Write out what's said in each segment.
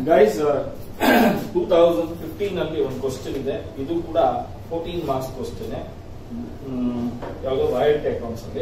Guys two thousand fifteen ಅಲ್ಲಿ ಒಂದು question ಇದೆ ಇದು ಕೂಡ ಫೋರ್ಟೀನ್ ಮಾರ್ಕ್ಸ್ ಕ್ವಶನ್ ಯಾವುದೋ ರಾಯಲ್ಟಿ ಅಕೌಂಟ್ಸ್ ಅಲ್ಲಿ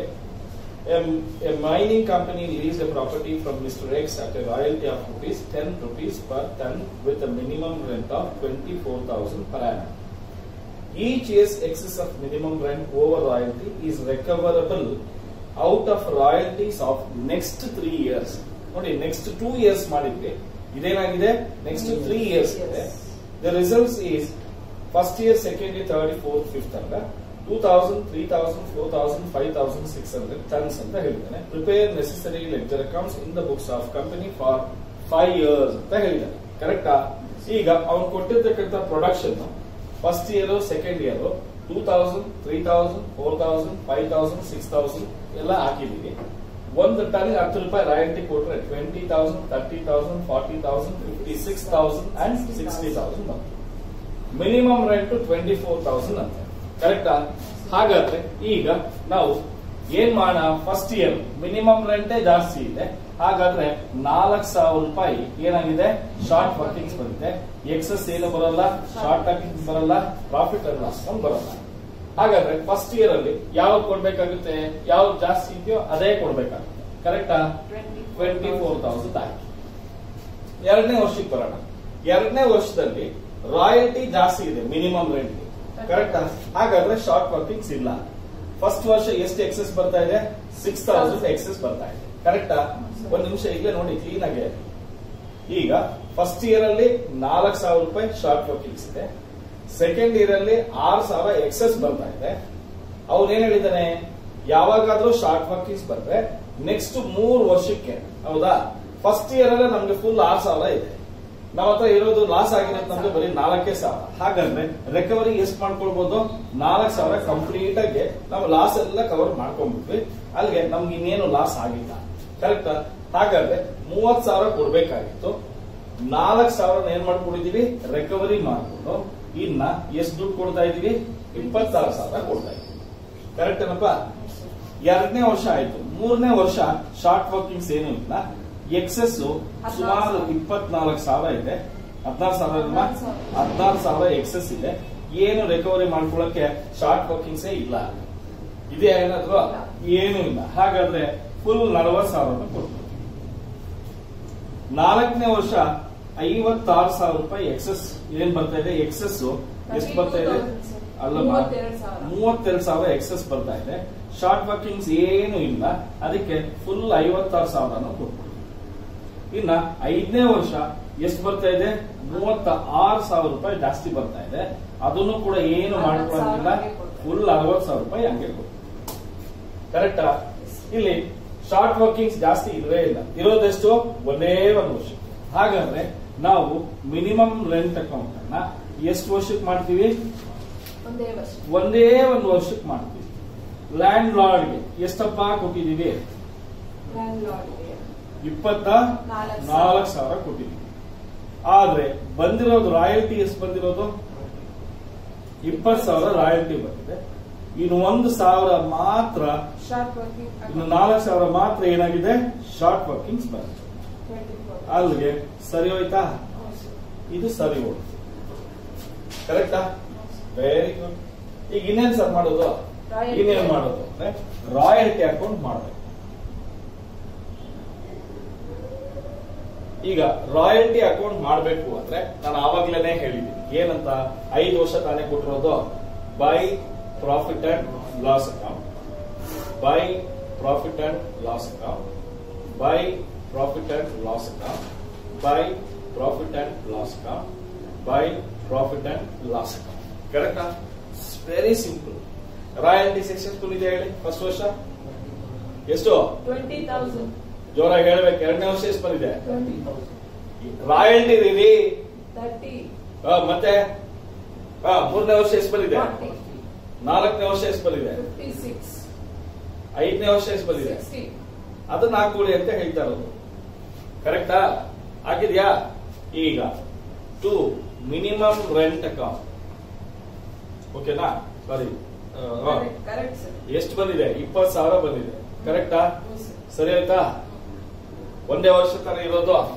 a mining company leased a property from Mr. X at a royalty of rupees 10 rupees per ton with a minimum rent of 24,000 per annum. Each year's excess of minimum rent over royalty is recoverable out of royalties of next three years. ನೋಡಿ next two years ಮಾಡಿದ್ವಿ ಇದೇನಾಗಿದೆ next three years ಇದೆ the results is first year second year third fourth fifth ಅಲ್ಲ two thousand three thousand four thousand five thousand six hundred tons ಅಂತ ಹೇಳಿದ್ದಾನೆ prepare necessary ledger accounts in the books of company for five years ಅಂತ ಹೇಳಿದ್ದಾನೆ ಕರೆಕ್ಟಾ ಈಗ ಅವ್ನು ಕೊಟ್ಟಿರ್ತಕ್ಕಂಥ production first year second year two thousand three thousand four thousand five thousand six thousand ಎಲ್ಲ ಹಾಕಿದೀವಿ ಒಂದು ಟನ್ ಹತ್ತು ರೂಪಾಯಿ ರಾಯಲ್ಟಿ ಕೊಟ್ರೆ twenty thousand thirty thousand forty thousand fifty six thousand and sixty thousand ಬಂತು minimum rent twenty four thousand ಅಂತ ಕರೆಕ್ಟಾ ಹಾಗಾದ್ರೆ ಈಗ ನಾವು ಏನ್ ಮಾಡೋಣ ಫಸ್ಟ್ ಇಯರ್ ಮಿನಿಮಮ್ ರೆಂಟೇ ಜಾಸ್ತಿ ಇದೆ ಹಾಗಾದ್ರೆ ನಾಲ್ಕು ಸಾವಿರ ರೂಪಾಯಿ ಏನಾಗಿದೆ ಶಾರ್ಟ್ ವರ್ಕಿಂಗ್ಸ್ ಬರುತ್ತೆ ಎಕ್ಸಸ್ ಏನು ಬರಲ್ಲ ಶಾರ್ಟ್ ವರ್ಕಿಂಗ್ಸ್ ಬರಲ್ಲ ಪ್ರಾಫಿಟ್ ಅಂಡ್ ಲಾಸ್ ಬರಲ್ಲ ಹಾಗಾದ್ರೆ ಫಸ್ಟ್ ಇಯರ್ ಅಲ್ಲಿ ಯಾವ್ದು ಕೊಡ್ಬೇಕಾಗುತ್ತೆ ಯಾವ್ದು ಜಾಸ್ತಿ ಇದೆಯೋ ಅದೇ ಕೊಡ್ಬೇಕಾಗುತ್ತೆ ಕರೆಕ್ಟಾ ಟ್ವೆಂಟಿ ಫೋರ್ ತೌಸಂಡ್ ಆಯ್ತು ಎರಡನೇ ವರ್ಷಕ್ಕೆ ಬರೋಣ ಎರಡನೇ ವರ್ಷದಲ್ಲಿ ರಾಯಲ್ಟಿ ಜಾಸ್ತಿ ಇದೆ ಮಿನಿಮಮ್ ರೆಂಟ್ ಕರೆಕ್ಟಾ ಹಾಗಾದ್ರೆ ಶಾರ್ಟ್ ವರ್ಕಿಂಗ್ಸ್ ಇಲ್ಲ ಫಸ್ಟ್ ವರ್ಷ ಎಷ್ಟು ಎಕ್ಸೆಸ್ ಬರ್ತಾ ಇದೆ ಸಿಕ್ಸ್ ತೌಸಂಡ್ ಎಕ್ಸೆಸ್ ಬರ್ತಾ ಇದೆ ಕರೆಕ್ಟಾ ಒಂದ್ ನಿಮಿಷ ಈಗಲೇ ನೋಡಿ ಕ್ಲೀನ್ ಆಗಿ ಈಗ ಫಸ್ಟ್ ಇಯರ್ ಅಲ್ಲಿ ನಾಲ್ಕು ಸಾವಿರ ರೂಪಾಯಿ ಶಾರ್ಟ್ ವರ್ಕಿಂಗ್ಸ್ ಇದೆ ಸೆಕೆಂಡ್ ಇಯರ್ ಅಲ್ಲಿ ಆರು ಸಾವಿರ ಎಕ್ಸೆಸ್ ಬರ್ತಾ ಇದೆ ಅವ್ರು ಏನ್ ಹೇಳಿದಾನೆ ಯಾವಾಗಾದ್ರೂ ಶಾರ್ಟ್ ವರ್ಕಿಂಗ್ಸ್ ಬಂದ್ರೆ ನೆಕ್ಸ್ಟ್ ಮೂರ್ ವರ್ಷಕ್ಕೆ ಹೌದಾ ಫಸ್ಟ್ ಇಯರ್ ಅಲ್ಲೇ ನಮ್ಗೆ ಫುಲ್ ಆರು ಸಾವಿರ ಇದೆ ನಾವ್ ಹತ್ರ ಇರೋದು ಲಾಸ್ ಆಗಿರೋದು ನಮ್ಗೆ ಬರೀ ನಾಲ್ಕೇ ಸಾವಿರ ಹಾಗಾದ್ರೆ ರಿಕವರಿ ಎಷ್ಟು ಮಾಡ್ಕೊಳ್ಬಹುದು ನಾಲ್ಕು ಸಾವಿರ ಕಂಪ್ಲೀಟ್ ಆಗಿ ನಾವು ಲಾಸ್ ಎಲ್ಲ ಕವರ್ ಮಾಡ್ಕೊಂಡ್ಬಿಟ್ವಿ ಅಲ್ಲಿಗೆ ನಮ್ಗೆ ಇನ್ನೇನು ಲಾಸ್ ಆಗಿಲ್ಲ ಕರೆಕ್ಟ್ ಹಾಗಾದ್ರೆ ಮೂವತ್ ಸಾವಿರ ಕೊಡ್ಬೇಕಾಗಿತ್ತು ನಾಲ್ಕು ಸಾವಿರ ಏನ್ ಮಾಡ್ಕೊಂಡಿದೀವಿ ರಿಕವರಿ ಮಾಡ್ಕೊಂಡು ಇನ್ನ ಎಷ್ಟು ದುಡ್ಡು ಕೊಡ್ತಾ ಇದೀವಿ ಇಪ್ಪತ್ತಾರು ಸಾವಿರ ಕೊಡ್ತಾ ಇದೀವಿ ಕರೆಕ್ಟ್ ಏನಪ್ಪ ಎರಡನೇ ವರ್ಷ ಆಯ್ತು ಮೂರನೇ ವರ್ಷ ಶಾರ್ಟ್ ವರ್ಕಿಂಗ್ಸ್ ಏನು ಇಲ್ಲ ಎಕ್ಸೆಸ್ ಸುಮಾರು ಇಪ್ಪತ್ನಾಲ್ಕು ಸಾವಿರ ಇದೆ ಹದಿನಾರು ಸಾವಿರ ಹದಿನಾರು ಸಾವಿರ ಎಕ್ಸೆಸ್ ಇದೆ ಏನು ರಿಕವರಿ ಮಾಡ್ಕೊಳ್ಳಕ್ಕೆ ಶಾರ್ಟ್ ವರ್ಕಿಂಗ್ಸ್ ಇಲ್ಲ ಇದೆ ಏನಾದ್ರು ಏನು ಇಲ್ಲ ಹಾಗಾದ್ರೆ ಫುಲ್ ನಲವತ್ತು ಸಾವಿರ ಕೊಡ್ತೀವಿ ನಾಲ್ಕನೇ ವರ್ಷ ಐವತ್ತಾರು ಸಾವಿರ ರೂಪಾಯಿ ಎಕ್ಸೆಸ್ ಏನ್ ಬರ್ತಾ ಇದೆ ಎಕ್ಸೆಸ್ ಎಷ್ಟು ಬರ್ತಾ ಇದೆ ಅಲ್ಲಮ್ಮ ಮೂವತ್ತೆರಡು ಸಾವಿರ ಎಕ್ಸೆಸ್ ಬರ್ತಾ ಇದೆ ಶಾರ್ಟ್ ವರ್ಕಿಂಗ್ಸ್ ಏನು ಇಲ್ಲ ಅದಕ್ಕೆ ಫುಲ್ ಐವತ್ತಾರು ಸಾವಿರ ಕೊಡ್ತೀವಿ ಇನ್ನ ಐದನೇ ವರ್ಷ ಎಷ್ಟು ಬರ್ತಾ ಇದೆ ಮೂವತ್ತ ಆರು ಸಾವಿರ ರೂಪಾಯಿ ಜಾಸ್ತಿ ಬರ್ತಾ ಇದೆ ಅದನ್ನು ಕೂಡ ಏನು ಮಾಡ್ಕೊಳ್ಳೋದಿಲ್ಲ ಫುಲ್ ಅರವತ್ತು ಸಾವಿರ ರೂಪಾಯಿ ಹಂಗೆ ಕೊಡ್ತೀವಿ ಕರೆಕ್ಟಾ ಇಲ್ಲಿ ಶಾರ್ಟ್ ವರ್ಕಿಂಗ್ಸ್ ಜಾಸ್ತಿ ಇಲ್ಲವೇ ಇಲ್ಲ ಇರೋದೆಷ್ಟು ಒಂದೇ ಒಂದು ವರ್ಷ ಹಾಗಾದ್ರೆ ನಾವು ಮಿನಿಮಮ್ ರೆಂಟ್ ಅಕೌಂಟ್ ಅನ್ನ ಎಷ್ಟು ವರ್ಷಕ್ಕೆ ಮಾಡ್ತೀವಿ ಒಂದೇ ವರ್ಷ ಒಂದೇ ಒಂದು ವರ್ಷಕ್ಕೆ ಮಾಡ್ತೀವಿ ಲ್ಯಾಂಡ್ ಲಾರ್ಡ್ಗೆ ಎಷ್ಟಪ್ಪ ಕೊಟ್ಟಿದೀವಿ ಲ್ಯಾಂಡ್ಲಾರ್ಡ್ಗೆ ಇಪ್ಪತ್ತ ನಾಲ್ಕು ನಾಲ್ಕು ಸಾವಿರ ಕೊಟ್ಟಿದೀವಿ ಆದ್ರೆ ಬಂದಿರೋದು ರಾಯಲ್ಟಿ ಎಷ್ಟು ಬಂದಿರೋದು ಇಪ್ಪತ್ತು ಸಾವಿರ ರಾಯಲ್ಟಿ ಬಂದಿದೆ ಇನ್ನು ಒಂದು ಸಾವಿರ ಮಾತ್ರ ಶಾರ್ಟ್ ವರ್ಕಿಂಗ್ ಇನ್ನು ನಾಲ್ಕು ಸಾವಿರ ಮಾತ್ರ ಏನಾಗಿದೆ ಶಾರ್ಟ್ ವರ್ಕಿಂಗ್ಸ್ ಬಂದಿದೆ ಅಲ್ಲಿಗೆ ಸರಿ ಹೋಯ್ತಾ ಇದು ಸರಿ ಹೋಯ್ತು ಕರೆಕ್ಟಾ ವೆರಿ ಗುಡ್ ಈಗ ಇನ್ನೇನ್ ಸರ್ ಮಾಡೋದು Royalty. ಇನ್ನೇನ್ ಮಾಡೋದು ಅಂದ್ರೆ ರಾಯಲ್ಟಿ ಅಕೌಂಟ್ ಮಾಡಬೇಕು ಈಗ ರಾಯಲ್ಟಿ ಅಕೌಂಟ್ ಮಾಡಬೇಕು ಅಂದ್ರೆ ನಾನು ಆವಾಗ್ಲೇನೆ ಹೇಳಿದ್ದೀನಿ ಏನಂತ ಐದು ವರ್ಷ ತಾನೇ ಕೊಟ್ಟಿರೋದು by profit and loss account by profit and loss account by profit and loss account by profit and loss account by profit and loss account ಕರೆಕ್ಟಾ ವೆರಿ ಸಿಂಪಲ್ ರಾಯಲ್ಟಿ ಸಕ್ಸಸ್ಫುಲ್ ಇದೆ ಹೇಳಿ ಫಸ್ಟ್ ವರ್ಷ ಎಷ್ಟು ಟ್ವೆಂಟಿ ತೌಸಂಡ್ ಜೋರಾಗಿ ಹೇಳ್ಬೇಕು ಎರಡನೇ ವರ್ಷ ಎಷ್ಟು ಬಂದಿದೆ ಟ್ವೆಂಟಿ ರಾಯಲ್ಟಿ ರೀ ತರ್ಟಿ ಆ, ಮತ್ತೆ ಆ, ಮೂರನೇ ವರ್ಷ ಎಷ್ಟು ಬಂದಿದೆ ಫಾರ್ಟಿ ನಾಲ್ಕನೇ ವರ್ಷ ಎಷ್ಟು ಬಂದಿದೆ ಫಿಫ್ಟಿ ಸಿಕ್ಸ್ ಐದನೇ ವರ್ಷ ಎಷ್ಟು ಬಂದಿದೆ ಸಿಕ್ಸ್ಟಿ ಅದನ್ನ ಹಾಕೊಳ್ಳಿ ಅಂತ ಹೇಳ್ತಾ ಇರೋದು ಕರೆಕ್ಟಾ ಆಗಿದ್ಯಾ ಈಗ ಟು ಮಿನಿಮಮ್ ರೆಂಟ್ ಅಕೌಂಟ್ ಓಕೆನಾ ಸಾರಿ ಕರೆಕ್ಟ್ ಸರ್ ಎಷ್ಟು ಬಂದಿದೆ ಇಪ್ಪತ್ತು ಸಾವಿರ ಬಂದಿದೆ ಕರೆಕ್ಟಾ ಸರಿ ಆಯ್ತಾ ಒಂದೇ ವರ್ಷ ತರ ಇರೋದು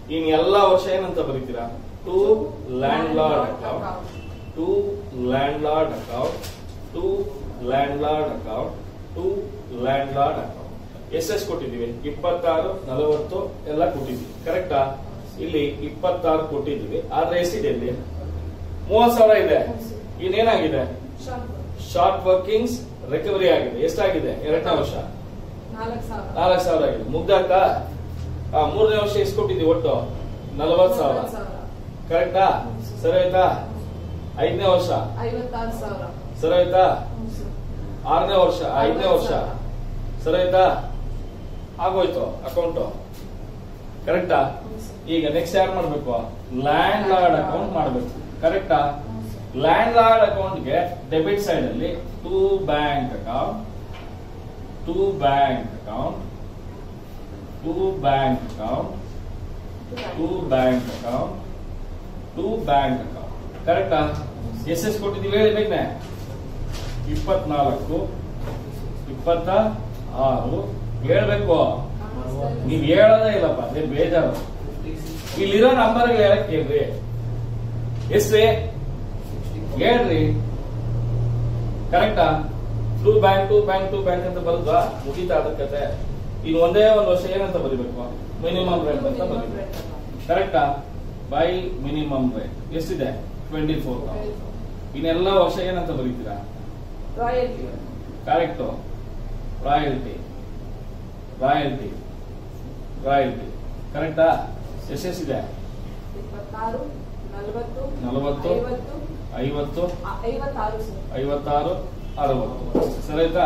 ಇನ್ ಎಲ್ಲ ವರ್ಷ ಏನಂತ ಬರೀತೀರಾ to landlord account to landlord account to landlord account to landlord account ಎಷ್ಟೆಷ್ಟು ಕೊಟ್ಟಿದ್ದೀವಿ ಇಪ್ಪತ್ತಾರು ನಲವತ್ತು ಎಲ್ಲ ಕೊಟ್ಟಿದ್ದೀವಿ ಕರೆಕ್ಟಾ ಇಲ್ಲಿ ಇಪ್ಪತ್ತಾರು ಕೊಟ್ಟಿದ್ದೀವಿ ಆದ್ರೆ ಎಷ್ಟಿದೆ ಇಲ್ಲಿ ಮೂವತ್ ಸಾವಿರ ಇದೆ ಇನ್ನೇನಾಗಿದೆ ಶಾಂಪು ಶಾರ್ಟ್ ವರ್ಕಿಂಗ್ಸ್ ರಿಕವರಿ ಆಗಿದೆ ಎಷ್ಟಾಗಿದೆ ಎರಡನೇ ವರ್ಷ ನಾಲ್ಕು ಸಾವಿರ ನಾಲ್ಕು ಸಾವಿರ ಆಗಿದೆ ಮುಗ್ದಾಯ್ತಾ ಆ, ಮೂರನೇ ವರ್ಷ ಎಷ್ಟು ಕೊಟ್ಟಿದ್ದೀವಿ ಒಟ್ಟು ನಲವತ್ ಸಾವಿರ ನಲವತ್ತು ಸಾವಿರ ಕರೆಕ್ಟಾ ಸರಿ ಆಯ್ತಾ ಐದನೇ ವರ್ಷ ಐವತ್ತಾರು ಸಾವಿರ ಸರಿ ಆಯ್ತಾ ಹ್ಮ್ ಸರ್. ಆರನೇ ವರ್ಷ ಐದನೇ ವರ್ಷ ಸರಿ ಆಯ್ತಾ ಆಗೋಯ್ತು ಅಕೌಂಟ್ ಕರೆಕ್ಟಾ ಹ್ಮ್ ಸರ್. ಈಗ ನೆಕ್ಸ್ಟ್ ಯಾರು ಮಾಡ್ಬೇಕು ಲ್ಯಾಂಡ್ ಲಾರ್ಡ್ ಅಕೌಂಟ್ ಮಾಡ್ಬೇಕು ಕರೆಕ್ಟಾ ಹ್ಮ್ ಸರ್. ಲ್ಯಾಂಡ್ ಲಾರ್ಡ್ ಅಕೌಂಟ್ಗೆ ಡೆಬಿಟ್ ಸೈಡ್ ಅಲ್ಲಿ to bank account to bank account to bank account to bank account to bank account ಕರೆಕ್ಟಾ ಎಷ್ಟೆಷ್ಟು ಕೊಟ್ಟಿದ್ದೀವಿ ಹೇಳಿ ಬೇಕನೆ ಇಪ್ಪತ್ನಾಲ್ಕು ಇಪ್ಪತ್ತ ಆರು ಹೇಳ್ಬೇಕು ನೀವ್ ಹೇಳೋದೇ ಇಲ್ಲಪ್ಪ ಅದೇ ಬೇಜಾರು ಇಲ್ಲಿರೋ ನಂಬರ್ ಹೇಳಕ್ ಕೇಳ್ರಿ ಎಷ್ಟ್ರಿ ಹೇಳ್ರಿ ಕರೆಕ್ಟಾ to bank to bank to bank ಅಂತ ಬರುತ್ತಾ ಮುಗೀತಾ ಅದ್ರ ಕತೆ ಇನ್ನು ಒಂದೇ ಒಂದು ವರ್ಷ ಏನಂತ ಬರಿಬೇಕು ಮಿನಿಮಮ್ ರೇಟ್ ಅಂತ ಬರಿಬೇಕು ಕರೆಕ್ಟಾ ಬೈ ಮಿನಿಮಮ್ ರೇಟ್ ಎಷ್ಟಿದೆ ಟ್ವೆಂಟಿ ಫೋರ್ ಇನ್ನೆಲ್ಲ ವರ್ಷ ಏನಂತ ಬರೀತೀರಾ royalty correct royalty royalty royalty ಕರೆಕ್ಟಾ ಎಷ್ಟೆಷ್ಟಿದೆ ಇಪ್ಪತ್ತಾರು ನಲವತ್ತು ನಲವತ್ತು, ಐವತ್ತು ಐವತ್ತು ಆ- ಐವತ್ತಾರು ಸರ್ ಐವತ್ತಾರು ಅರವತ್ತು ಸರಿ ಆಯ್ತಾ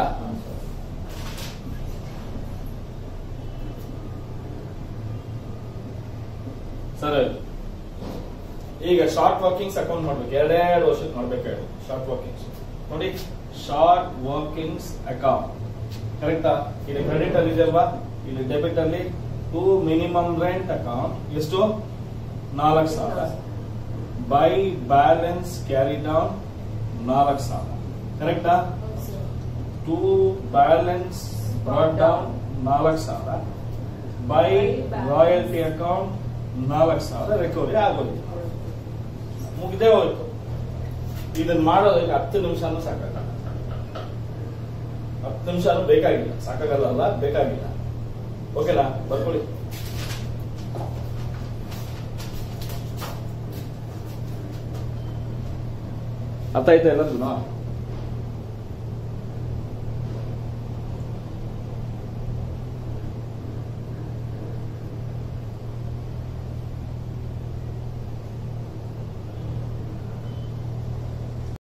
ಸರಿ ಈಗ ಶಾರ್ಟ್ ವರ್ಕಿಂಗ್ಸ್ ಅಕೌಂಟ್ ಮಾಡ್ಬೇಕು ಎರಡೆರಡು ವರ್ಷಕ್ಕೆ ಮಾಡ್ಬೇಕಾಯ್ತು ಶಾರ್ಟ್ ವರ್ಕಿಂಗ್ಸ್ ನೋಡಿ ಶಾರ್ಟ್ ವರ್ಕಿಂಗ್ಸ್ ಅಕೌಂಟ್ ಕರೆಕ್ಟಾ ಇಲ್ಲಿ ಕ್ರೆಡಿಟ್ ಅಲ್ಲಿ ಇದೆಯಲ್ವಾ ಇಲ್ಲಿ ಡೆಬಿಟ್ ಅಲ್ಲಿ ಟು ಮಿನಿಮಮ್ ರೆಂಟ್ ಅಕೌಂಟ್ ಎಷ್ಟು ನಾಲ್ಕು ಸಾವಿರ ಬೈ ಬ್ಯಾಲೆನ್ಸ್ ಕ್ಯಾರಿ ಡೌನ್ ನಾಲ್ಕು ಸಾವಿರ ಕರೆಕ್ಟಾ ಹೌದು sir to balance brought down ನಾಲ್ಕು ಸಾವಿರ ಬೈ ರಾಯಲ್ಟಿ ಅಕೌಂಟ್ ನಾಲ್ಕು ಸಾವಿರ ರಿಕವರಿ ಆಗೋದು ಮುಗ್ದೇ ಹೋಯ್ತು ಇದನ್ನ ಮಾಡೋದಕ್ಕೆ ಹತ್ತು ನಿಮಿಷನೂ ಸಾಕಾಗಲ್ಲ ಹತ್ತು ನಿಮಿಷನೂ ಬೇಕಾಗಿಲ್ಲ ಸಾಕಾಗಲ್ಲ ಅಲ್ಲ ಬೇಕಾಗಿಲ್ಲ ಓಕೆನಾ ಬರ್ಕೊಳ್ಳಿ ಅರ್ಥ ಆಯ್ತಾ ಎಲ್ಲದೂ